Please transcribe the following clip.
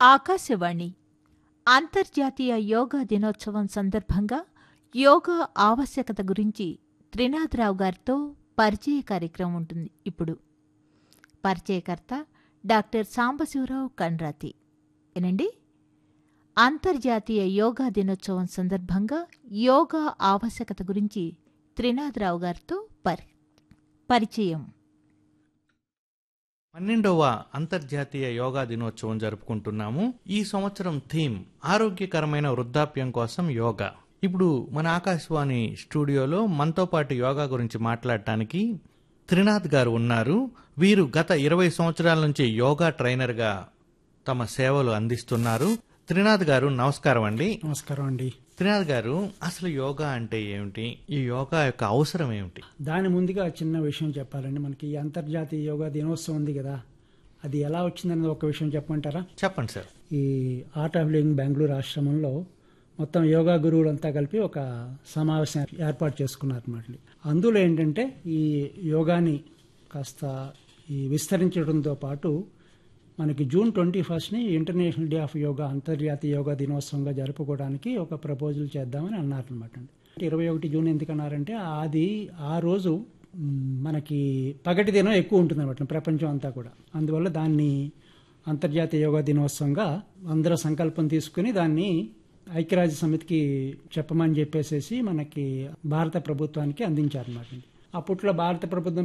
ఆకాశవాణి అంతర్జాతీయ యోగా దినోత్సవం సందర్భంగా యోగా ఆవశ్యకత గురించి త్రినాథరావు గారితో పరిచయ కార్యక్రమం ఉంటుంది ఇప్పుడు పరిచయకర్త డాక్టర్ సాంబశివరావు కండ్రాతి వినండి అంతర్జాతీయ యోగా దినోత్సవం సందర్భంగా యోగా ఆవశ్యకత గురించి త్రినాథరావు గారితో పరి పరిచయం పన్నెండవ అంతర్జాతీయ యోగా దినోత్సవం జరుపుకుంటున్నాము ఈ సంవత్సరం థీమ్ ఆరోగ్యకరమైన వృద్ధాప్యం కోసం యోగా ఇప్పుడు మన ఆకాశవాణి స్టూడియోలో మనతో పాటు యోగా గురించి మాట్లాడటానికి త్రినాథ్ గారు ఉన్నారు వీరు గత ఇరవై సంవత్సరాల నుంచి యోగా ట్రైనర్గా తమ సేవలు అందిస్తున్నారు త్రినాథ్ గారు నమస్కారం అండి నమస్కారం అండి త్రినాథ్ గారు అసలు యోగా అంటే ఏమిటి ఈ యోగా యొక్క అవసరం ఏమిటి దాని ముందుగా చిన్న విషయం చెప్పాలండి మనకి ఈ అంతర్జాతీయ యోగా దినోత్సవం ఉంది కదా అది ఎలా వచ్చిందనేది ఒక విషయం చెప్పమంటారా చెప్పండి సార్ ఈ ఆర్ట్ ఆఫ్ లివింగ్ బెంగళూరు ఆశ్రమంలో మొత్తం యోగా గురువులంతా కలిపి ఒక సమావేశం ఏర్పాటు చేసుకున్నారు అనమాట అందులో ఏంటంటే ఈ యోగాని కాస్త ఈ విస్తరించడంతో పాటు మనకి జూన్ ట్వంటీ ఫస్ట్ని ఇంటర్నేషనల్ డే ఆఫ్ యోగా అంతర్జాతీయ యోగా దినోత్సవంగా జరుపుకోవడానికి ఒక ప్రపోజల్ చేద్దామని అన్నారనమాట అండి ఇరవై ఒకటి జూన్ ఎందుకు అన్నారంటే అది ఆ రోజు మ్, మనకి పగటి దినం ఎక్కువ ఉంటుంది అనమాట ప్రపంచం అంతా కూడా అందువల్ల దాన్ని అంతర్జాతీయ యోగా దినోత్సవంగా అందరూ సంకల్పం తీసుకుని దాన్ని ఐక్యరాజ్య సమితికి చెప్పమని చెప్పేసేసి మనకి భారత ప్రభుత్వానికి అందించారన్నమాట అప్పట్లో భారత ప్రభుత్వం